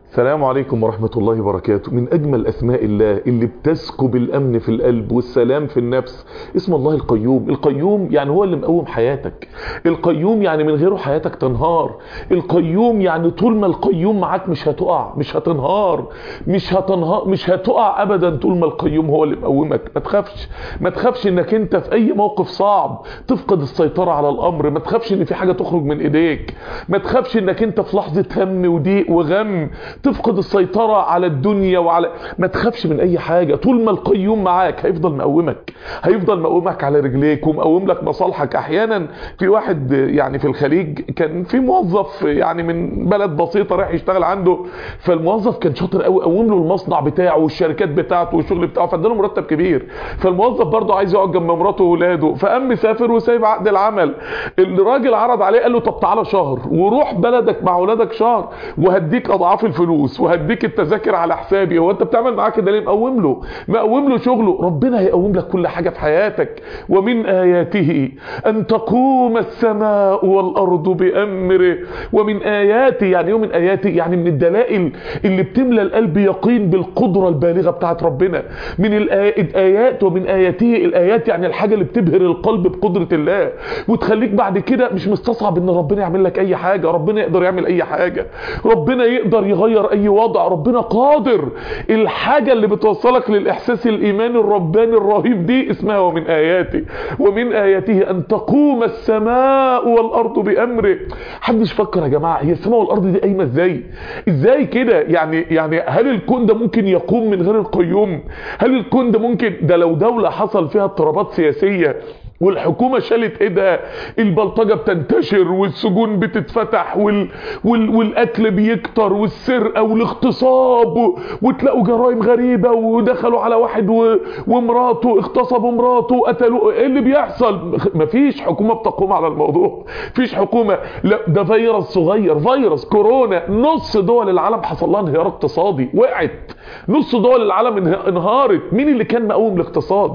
السلام عليكم ورحمة الله وبركاته من أجمل أسماء الله اللي بتسكب الأمن في القلب والسلام في النفس اسم الله القيوم القيوم يعني هو اللي مقوم حياتك القيوم يعني من غيره حياتك تنهار القيوم يعني طول ما القيوم معاك مش هتقع مش هتنهار مش هتنهار مش هتقع أبدا طول ما القيوم هو اللي مقومك ما تخافش ما تخافش انك انت في اي موقف صعب تفقد السيطرة على الامر ما تخافش ان في حاجة تخرج من ايديك ما تخافش انك انت في لحظة هم وضيق وغم تفقد السيطرة على الدنيا وعلى ما تخافش من اي حاجة طول ما القيوم معاك هيفضل مقومك هيفضل مقومك على رجليك ومقوم لك مصالحك احيانا في واحد يعني في الخليج كان في موظف يعني من بلد بسيطة رايح يشتغل عنده فالموظف كان شاطر قوي قوم له المصنع بتاعه والشركات بتاعته والشغل بتاعه فاداله مرتب كبير فالموظف برضه عايز يقعد جنب مراته واولاده فقام مسافر وسايب عقد العمل الراجل عرض عليه قال له طب تعالى شهر وروح بلدك مع اولادك شهر وهديك اضعاف الفلوس وهديك التذاكر على حسابي هو انت بتعمل معاه كده ليه مقوم له مقوم له شغله ربنا هيقوم لك كل حاجه في حياتك ومن اياته ان تقوم السماء والارض بامره ومن اياته يعني ايه من اياته يعني من الدلائل اللي بتملى القلب يقين بالقدره البالغه بتاعت ربنا من الايات ومن اياته الايات يعني الحاجه اللي بتبهر القلب بقدره الله وتخليك بعد كده مش مستصعب ان ربنا يعمل لك اي حاجه ربنا يقدر يعمل اي حاجه ربنا يقدر يغير اي وضع ربنا قادر الحاجه اللي بتوصلك للاحساس الايماني الرباني الرهيب دي اسمها ومن اياته ومن اياته ان تقوم السماء والارض بامره حدش فكر يا جماعه هي السماء والارض دي قايمه ازاي ازاي كده يعني يعني هل الكون ده ممكن يقوم من غير القيوم هل الكون ده ممكن ده لو دوله حصل فيها اضطرابات سياسيه والحكومة شالت ايدها البلطجة بتنتشر والسجون بتتفتح وال... وال... والاكل بيكتر والسرقة والاغتصاب و... وتلاقوا جرائم غريبة ودخلوا على واحد و... ومراته اغتصبوا مراته وقتلوا ايه اللي بيحصل مفيش حكومة بتقوم على الموضوع مفيش حكومة لا ده فيروس صغير فيروس كورونا نص دول العالم حصل لها انهيار اقتصادي وقعت نص دول العالم انهارت مين اللي كان مقوم الاقتصاد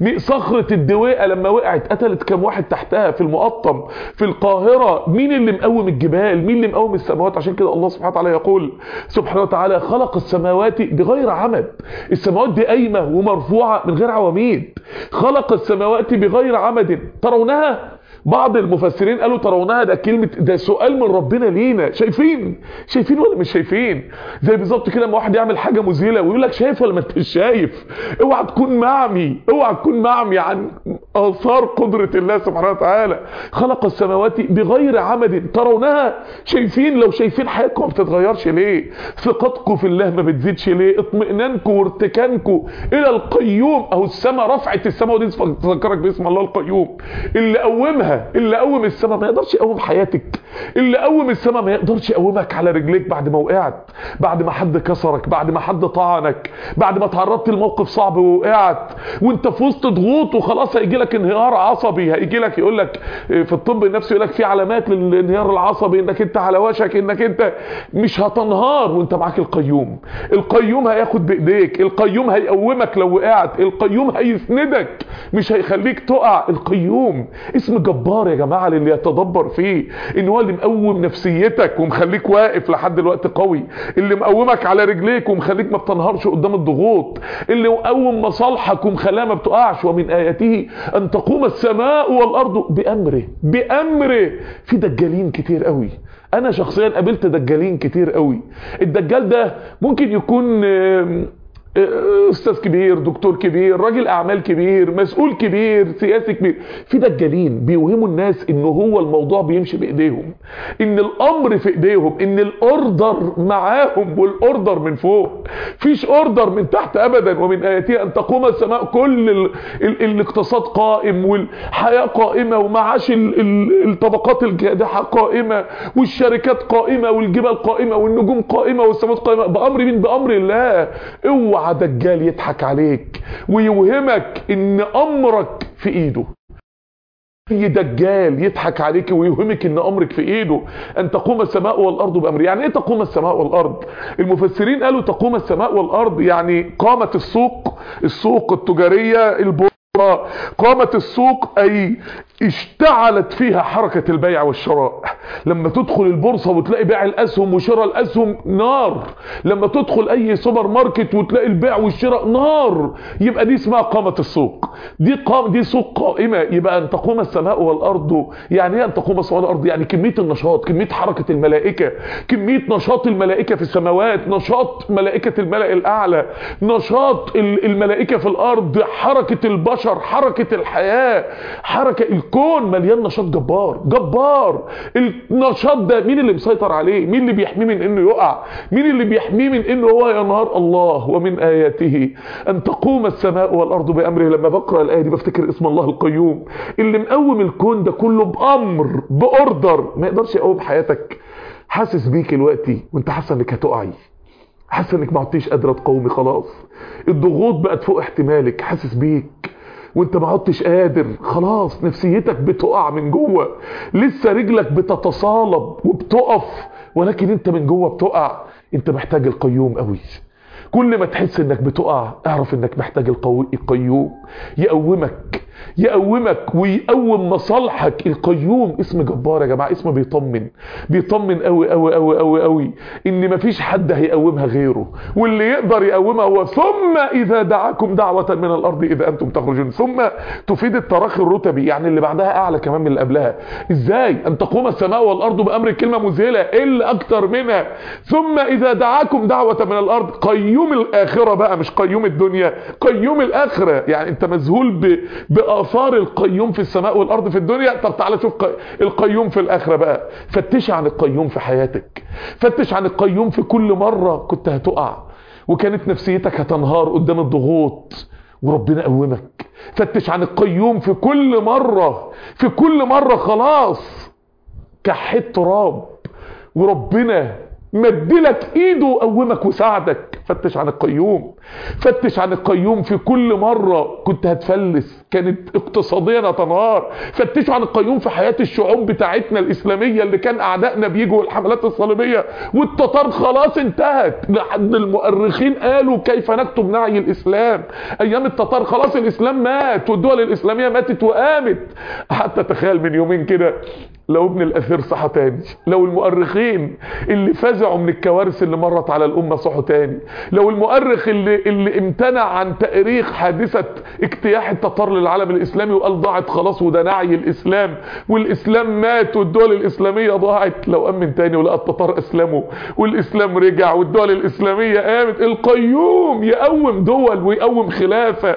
صخرة الدويقة لما وقعت قتلت كام واحد تحتها في المقطم في القاهرة مين اللي مقوم الجبال مين اللي مقوم السماوات عشان كده الله سبحانه وتعالى يقول سبحانه وتعالى خلق السماوات بغير عمد السماوات دي قايمة ومرفوعة من غير عواميد خلق السماوات بغير عمد ترونها بعض المفسرين قالوا ترونها ده كلمة ده سؤال من ربنا لينا شايفين شايفين ولا مش شايفين زي بالظبط كده لما واحد يعمل حاجة مذهلة ويقول لك شايف ولا ما انتش شايف اوعى تكون معمي اوعى تكون معمي عن اثار قدرة الله سبحانه وتعالى خلق السماوات بغير عمد ترونها شايفين لو شايفين حياتكم ما بتتغيرش ليه ثقتكم في الله ما بتزيدش ليه اطمئنانكم وارتكانكم الى القيوم اهو السماء رفعت السماء ودي تفكرك باسم الله القيوم اللي قومها اللي قوم السماء ما يقدرش يقوم حياتك اللي قوم السماء ما يقدرش يقومك على رجليك بعد ما وقعت بعد ما حد كسرك بعد ما حد طعنك بعد ما تعرضت لموقف صعب ووقعت وانت في وسط ضغوط وخلاص هيجي لك انهيار عصبي هيجي لك يقول لك في الطب النفسي يقول لك في علامات للانهيار العصبي انك انت على وشك انك انت مش هتنهار وانت معاك القيوم القيوم هياخد بايديك القيوم هيقومك لو وقعت القيوم هيسندك مش هيخليك تقع القيوم اسم جبار يا جماعه للي يتدبر فيه ان هو اللي مقوم نفسيتك ومخليك واقف لحد دلوقتي قوي اللي مقومك على رجليك ومخليك ما بتنهارش قدام الضغوط اللي مقوم مصالحك ومخليها ما بتقعش ومن اياته ان تقوم السماء والارض بامره بامره في دجالين كتير قوي انا شخصيا قابلت دجالين كتير قوي الدجال ده ممكن يكون استاذ كبير دكتور كبير راجل اعمال كبير مسؤول كبير سياسي كبير في دجالين بيوهموا الناس ان هو الموضوع بيمشي بايديهم ان الامر في ايديهم ان الاوردر معاهم والاوردر من فوق فيش اوردر من تحت ابدا ومن اياتها ان تقوم السماء كل ال ال الاقتصاد قائم والحياه قائمه ومعاش ال ال الطبقات الكادحه قائمه والشركات قائمه والجبال قائمه والنجوم قائمه والسماوات قائمه بامر مين بامر الله اوعى دجال يضحك عليك ويوهمك ان امرك في ايده اي دجال يضحك عليك ويوهمك ان امرك في ايده ان تقوم السماء والارض بامره يعني ايه تقوم السماء والارض المفسرين قالوا تقوم السماء والارض يعني قامت السوق السوق التجاريه البورصه قامت السوق اي اشتعلت فيها حركة البيع والشراء لما تدخل البورصة وتلاقي بيع الأسهم وشراء الأسهم نار لما تدخل أي سوبر ماركت وتلاقي البيع والشراء نار يبقى دي اسمها قامة السوق دي قام دي سوق قائمة يبقى أن تقوم السماء والأرض يعني ايه أن تقوم السماء والأرض يعني كمية النشاط كمية حركة الملائكة كمية نشاط الملائكة في السماوات نشاط ملائكة الملأ الأعلى نشاط الملائكة في الأرض حركة البشر حركة الحياة حركة الكون مليان نشاط جبار جبار النشاط ده مين اللي مسيطر عليه مين اللي بيحميه من انه يقع مين اللي بيحميه من انه هو ينهار الله ومن اياته ان تقوم السماء والارض بامره لما بقرا الايه دي بفتكر اسم الله القيوم اللي مقوم الكون ده كله بامر باوردر ما يقدرش يقوم حياتك حاسس بيك دلوقتي وانت حاسه انك هتقعي حاسه انك ما عدتيش قادره تقومي خلاص الضغوط بقت فوق احتمالك حاسس بيك وانت ما عدتش قادر خلاص نفسيتك بتقع من جوه لسه رجلك بتتصالب وبتقف ولكن انت من جوه بتقع انت محتاج القيوم قوي كل ما تحس انك بتقع اعرف انك محتاج القوي القيوم يقومك يقومك ويقوم مصالحك القيوم اسم جبار يا جماعه اسم بيطمن بيطمن قوي قوي قوي قوي قوي ان مفيش حد هيقومها غيره واللي يقدر يقومها هو ثم اذا دعاكم دعوه من الارض اذا انتم تخرجون ثم تفيد التراخي الرتبي يعني اللي بعدها اعلى كمان من اللي قبلها ازاي ان تقوم السماء والارض بامر كلمه مذهله ايه اللي اكتر منها ثم اذا دعاكم دعوه من الارض قيوم الاخره بقى مش قيوم الدنيا قيوم الاخره يعني انت مذهول ب... باثار القيوم في السماء والارض في الدنيا طب تعالى شوف القيوم في الاخره بقى فتش عن القيوم في حياتك فتش عن القيوم في كل مره كنت هتقع وكانت نفسيتك هتنهار قدام الضغوط وربنا قومك فتش عن القيوم في كل مره في كل مره خلاص كحيت تراب وربنا مدلك ايده وقومك وساعدك فتش عن القيوم فتش عن القيوم في كل مرة كنت هتفلس كانت اقتصاديا هتنهار فتشوا عن القيوم في حياة الشعوب بتاعتنا الإسلامية اللي كان أعدائنا بيجوا الحملات الصليبية والتتار خلاص انتهت لحد المؤرخين قالوا كيف نكتب نعي الإسلام أيام التتار خلاص الإسلام مات والدول الإسلامية ماتت وقامت حتى تخيل من يومين كده لو ابن الأثير صحى تاني لو المؤرخين اللي فزعوا من الكوارث اللي مرت على الأمة صحوا تاني لو المؤرخ اللي, اللي امتنع عن تاريخ حادثة اجتياح التتار للعالم الإسلامي وقال ضاعت خلاص وده نعي الإسلام والإسلام مات والدول الإسلامية ضاعت لو أمن تاني ولقى التتار أسلموا والإسلام رجع والدول الإسلامية قامت القيوم يقوم دول ويقوم خلافة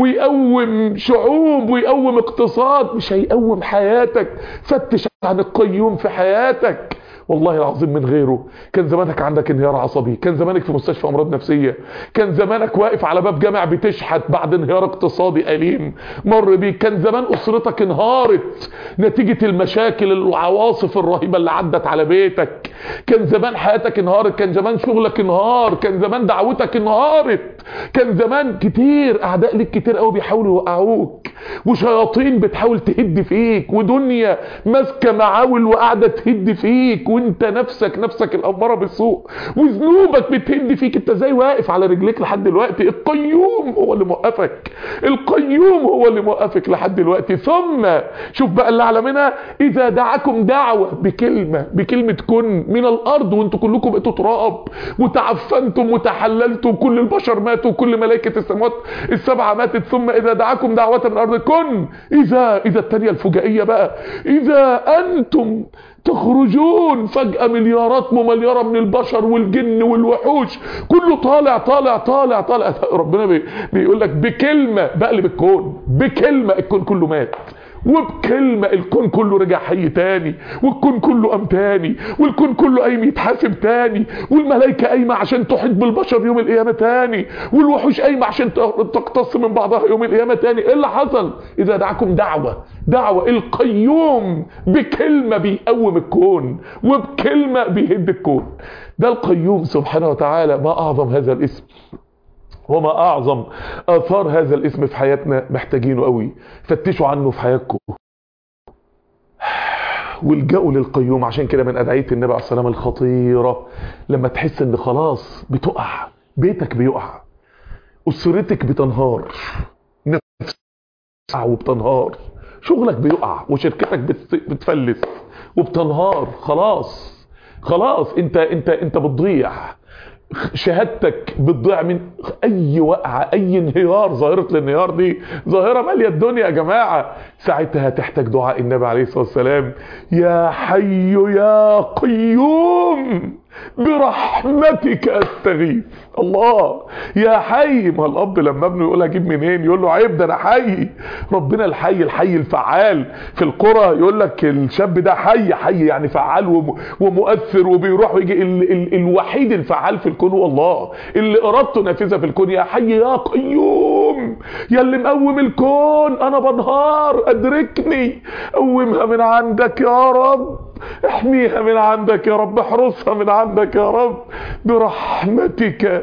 ويقوم شعوب ويقوم اقتصاد مش هيقوم حياتك فتش عن القيوم في حياتك والله العظيم من غيره كان زمانك عندك انهيار عصبي كان زمانك في مستشفى امراض نفسيه كان زمانك واقف على باب جامع بتشحت بعد انهيار اقتصادي اليم مر بيك كان زمان اسرتك انهارت نتيجه المشاكل العواصف الرهيبه اللي عدت على بيتك كان زمان حياتك انهارت كان زمان شغلك انهار كان زمان دعوتك انهارت كان زمان كتير اعداء ليك كتير قوي بيحاولوا يوقعوك وشياطين بتحاول تهد فيك ودنيا ماسكه معاول وقاعده تهد فيك وانت نفسك نفسك الاماره بالسوء وذنوبك بتهد فيك انت ازاي واقف على رجليك لحد دلوقتي القيوم هو اللي موقفك القيوم هو اللي موقفك لحد دلوقتي ثم شوف بقى اللي اعلى منها اذا دعاكم دعوه بكلمه بكلمه كن من الارض وانتوا كلكم بقيتوا تراب وتعفنتم وتحللتم كل البشر ماتوا كل ملائكه السماوات السبعه ماتت ثم اذا دعاكم دعوه من الارض كن اذا اذا الثانيه الفجائيه بقى اذا انتم تخرجون فجأة مليارات ممليارة من البشر والجن والوحوش كله طالع طالع طالع طالع ربنا بي بيقول لك بكلمة بقلب الكون بكلمة الكون كله مات وبكلمة الكون كله رجع حي تاني والكون كله قام تاني والكون كله قايم يتحاسب تاني والملائكة قايمة عشان تحيط بالبشر يوم القيامة تاني والوحوش قايمة عشان تقتص من بعضها يوم القيامة تاني ايه اللي حصل اذا دعاكم دعوة دعوة القيوم بكلمة بيقوم الكون وبكلمة بيهد الكون ده القيوم سبحانه وتعالى ما اعظم هذا الاسم وما اعظم اثار هذا الاسم في حياتنا محتاجينه قوي فتشوا عنه في حياتكم والجأوا للقيوم عشان كده من ادعيه النبي عليه السلام الخطيره لما تحس ان خلاص بتقع بيتك بيقع اسرتك بتنهار نفسك وبتنهار شغلك بيقع وشركتك بت- بتفلس وبتنهار خلاص خلاص انت انت انت بتضيع شهادتك بتضيع من اي وقعه اي انهيار ظاهره الانهيار دي ظاهره ماليه الدنيا يا جماعه ساعتها هتحتاج دعاء النبي عليه الصلاه والسلام يا حي يا قيوم برحمتك استغيث الله يا حي ما الاب لما ابنه يقول اجيب منين يقول له عيب ده انا حي ربنا الحي الحي الفعال في القرى يقول لك الشاب ده حي حي يعني فعال وم- ومؤثر وبيروح ويجي ال ال الوحيد الفعال في الكون هو الله اللي ارادته نافذه في الكون يا حي يا قيوم يا اللي مقوم الكون انا بنهار ادركني قومها من عندك يا رب احميها من عندك يا رب احرسها من عندك يا رب برحمتك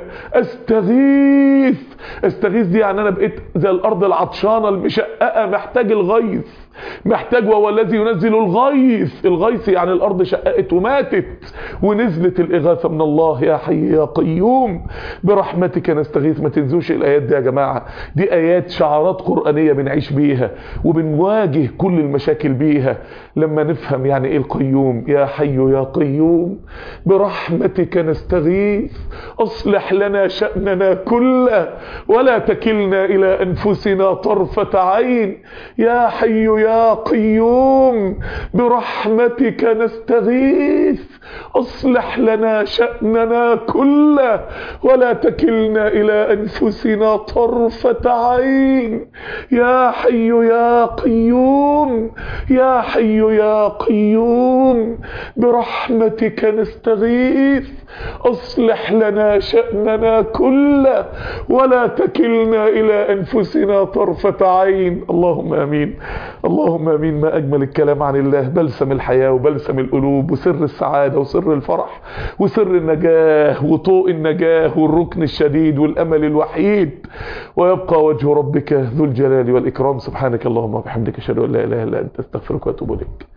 استغيث استغيث دي يعني انا بقيت زي الارض العطشانه المشققه محتاج الغيث محتاج وهو الذي ينزل الغيث الغيث يعني الارض شققت وماتت ونزلت الاغاثه من الله يا حي يا قيوم برحمتك نستغيث ما تنسوش الايات دي يا جماعه دي ايات شعارات قرانيه بنعيش بيها وبنواجه كل المشاكل بيها لما نفهم يعني ايه القيوم يا حي يا قيوم برحمتك نستغيث اصلح لنا شاننا كله ولا تكلنا الى انفسنا طرفه عين يا حي يا قيوم برحمتك نستغيث اصلح لنا شاننا كله ولا تكلنا الى انفسنا طرفه عين يا حي يا قيوم يا حي يا قيوم برحمتك نستغيث اصلح لنا شأننا كله ولا تكلنا الى انفسنا طرفة عين اللهم امين اللهم امين ما اجمل الكلام عن الله بلسم الحياة وبلسم القلوب وسر السعادة وسر الفرح وسر النجاة وطوء النجاة والركن الشديد والامل الوحيد ويبقى وجه ربك ذو الجلال والاكرام سبحانك اللهم وبحمدك اشهد ان لا اله الا انت استغفرك واتوب اليك